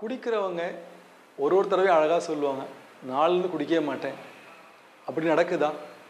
குடிக்கிறவங்க ஒரு ஒரு தடவையும் அழகாக சொல்லுவாங்க நாலுன்னு குடிக்கவே மாட்டேன் அப்படி நடக்குதா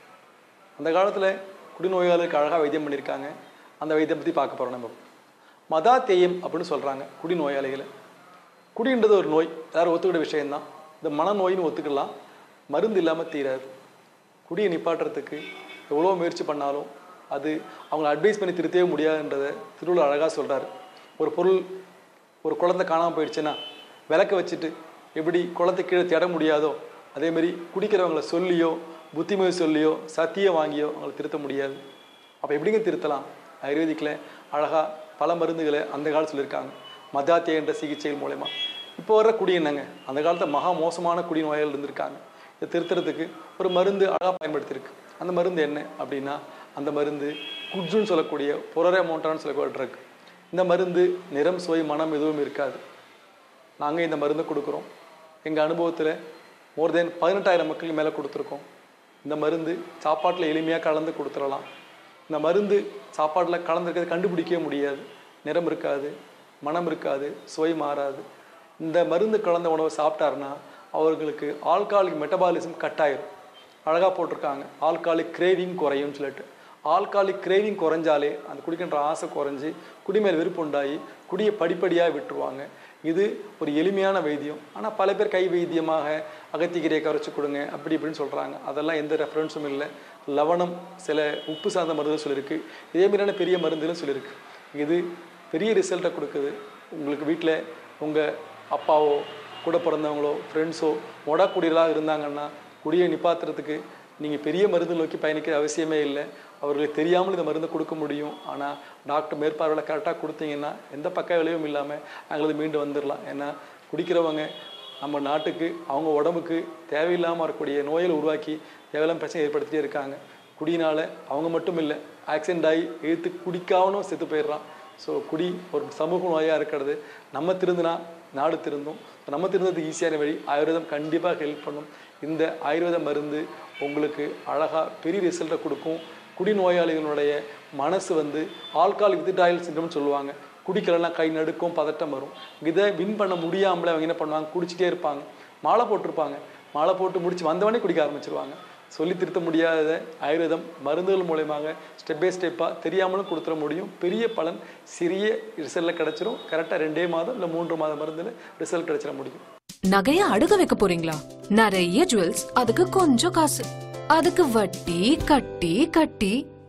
அந்த காலத்தில் குடிநோயாளருக்கு அழகாக வைத்தியம் பண்ணியிருக்காங்க அந்த வைத்தியம் பற்றி பார்க்க போகிறோம் நம்ம மதா தேயம் அப்படின்னு சொல்கிறாங்க குடிநோயாளிகளை குடின்றது ஒரு நோய் எல்லாரும் ஒத்துக்கிற விஷயம்தான் இந்த மனநோயின்னு ஒத்துக்கலாம் மருந்து இல்லாமல் தீராது குடியை நிப்பாட்டுறதுக்கு எவ்வளோ முயற்சி பண்ணாலும் அது அவங்கள அட்வைஸ் பண்ணி திருத்தவே முடியாதுன்றதை திருவள்ளுவர் அழகாக சொல்கிறாரு ஒரு பொருள் ஒரு குழந்தை காணாமல் போயிடுச்சுன்னா விளக்க வச்சுட்டு எப்படி குளத்தை கீழே தேட முடியாதோ அதே மாதிரி குடிக்கிறவங்கள சொல்லியோ புத்திமதி சொல்லியோ சத்தியம் வாங்கியோ அவங்கள திருத்த முடியாது அப்போ எப்படிங்க திருத்தலாம் ஆயுர்வேதிக்கில் அழகாக பல மருந்துகளை அந்த காலத்தில் சொல்லியிருக்காங்க மதாத்திய என்ற சிகிச்சைகள் மூலயமா இப்போ வர்ற குடி என்னங்க அந்த காலத்தில் மகா மோசமான குடி நோயாளிகள் இருந்திருக்காங்க இதை திருத்துறதுக்கு ஒரு மருந்து அழகாக பயன்படுத்தியிருக்கு அந்த மருந்து என்ன அப்படின்னா அந்த மருந்து குட்ஜுன்னு சொல்லக்கூடிய புரரே மோட்டான்னு சொல்லக்கூடிய ட்ரக் இந்த மருந்து நிறம் சுவை மனம் எதுவும் இருக்காது நாங்கள் இந்த மருந்தை கொடுக்குறோம் எங்கள் அனுபவத்தில் மோர் தென் பதினெட்டாயிரம் மக்களுக்கு மேலே கொடுத்துருக்கோம் இந்த மருந்து சாப்பாட்டில் எளிமையாக கலந்து கொடுத்துடலாம் இந்த மருந்து சாப்பாட்டில் கலந்துருக்கிறது கண்டுபிடிக்கவே முடியாது நிறம் இருக்காது மனம் இருக்காது சுவை மாறாது இந்த மருந்து கலந்த உணவை சாப்பிட்டாருன்னா அவர்களுக்கு ஆல்காலிக் மெட்டபாலிசம் கட் ஆயிரும் அழகாக போட்டிருக்காங்க ஆல்காலிக் கிரேவிங் குறையும்னு சொல்லிட்டு ஆல்காலிக் கிரேவிங் குறைஞ்சாலே அந்த குடிக்கின்ற ஆசை குறைஞ்சி குடிமேல் வெறுப்பு உண்டாகி குடியை படிப்படியாக விட்டுருவாங்க இது ஒரு எளிமையான வைத்தியம் ஆனால் பல பேர் கை வைத்தியமாக அகத்திக்கீரையை கரைச்சி கொடுங்க அப்படி இப்படின்னு சொல்கிறாங்க அதெல்லாம் எந்த ரெஃபரன்ஸும் இல்லை லவணம் சில உப்பு சார்ந்த மருந்து சொல்லியிருக்கு இதே மாதிரியான பெரிய மருந்துகளும் சொல்லியிருக்கு இது பெரிய ரிசல்ட்டை கொடுக்குது உங்களுக்கு வீட்டில் உங்கள் அப்பாவோ கூட பிறந்தவங்களோ ஃப்ரெண்ட்ஸோ மொடக்கூடியலாக இருந்தாங்கன்னா குடியை நிப்பாத்துறதுக்கு நீங்கள் பெரிய மருந்து நோக்கி பயணிக்கிற அவசியமே இல்லை அவர்களுக்கு தெரியாமல் இந்த மருந்தை கொடுக்க முடியும் ஆனால் டாக்டர் மேற்பார்வையில் கரெக்டாக கொடுத்தீங்கன்னா எந்த பக்க விளைவும் இல்லாமல் அவங்களுக்கு மீண்டு வந்துடலாம் ஏன்னா குடிக்கிறவங்க நம்ம நாட்டுக்கு அவங்க உடம்புக்கு தேவையில்லாமல் வரக்கூடிய நோய்களை உருவாக்கி தேவையில்லாம பிரச்சனை ஏற்படுத்திட்டே இருக்காங்க குடியினால் அவங்க மட்டும் இல்லை ஆக்சிடென்ட் ஆகி எழுத்து குடிக்காமலும் செத்து போயிடுறான் ஸோ குடி ஒரு சமூக நோயாக இருக்கிறது நம்ம திருந்தினா நாடு திருந்தும் நம்ம திருந்ததுக்கு ஈஸியான வழி ஆயுர்வேதம் கண்டிப்பாக ஹெல்ப் பண்ணும் இந்த ஆயுர்வேத மருந்து உங்களுக்கு அழகாக பெரிய ரிசல்ட்டை கொடுக்கும் குடிநோயாளிகளுடைய மனசு வந்து ஆல்கால் வித்டாயல் சிண்ட்ரம்னு சொல்லுவாங்க குடிக்கலாம் கை நடுக்கும் பதட்டம் வரும் இதை வின் பண்ண முடியாமலே அவங்க என்ன பண்ணுவாங்க குடிச்சிட்டே இருப்பாங்க மாலை போட்டிருப்பாங்க மாலை போட்டு முடிச்சு வந்தவொடனே குடிக்க ஆரம்பிச்சிருவாங்க சொல்லி திருத்த முடியாத ஆயுர்வேதம் மருந்துகள் மூலயமாக ஸ்டெப் பை ஸ்டெப்பாக தெரியாமலும் கொடுத்துட முடியும் பெரிய பலன் சிறிய ரிசல்ட்டில் கிடச்சிரும் கரெக்டாக ரெண்டே மாதம் இல்லை மூன்று மாதம் மருந்தில் ரிசல்ட் கிடச்சிட முடியும் நகைய அடுக்க வைக்க போறீங்களா நிறைய ஜுவல்ஸ் அதுக்கு கொஞ்சம் காசு அதுக்கு வட்டி கட்டி கட்டி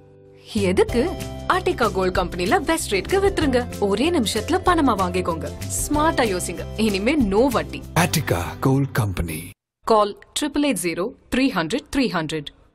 எதுக்கு ஆர்டிகா கோல்ட் கம்பெனில பெஸ்ட் ரேட்க்கு வித்துருங்க ஒரே நிமிஷத்துல பணமா வாங்கிக்கோங்க ஸ்மார்ட்டா யோசிங்க இனிமே நோ வட்டி Attica Gold Company. Call triple eight zero three hundred three hundred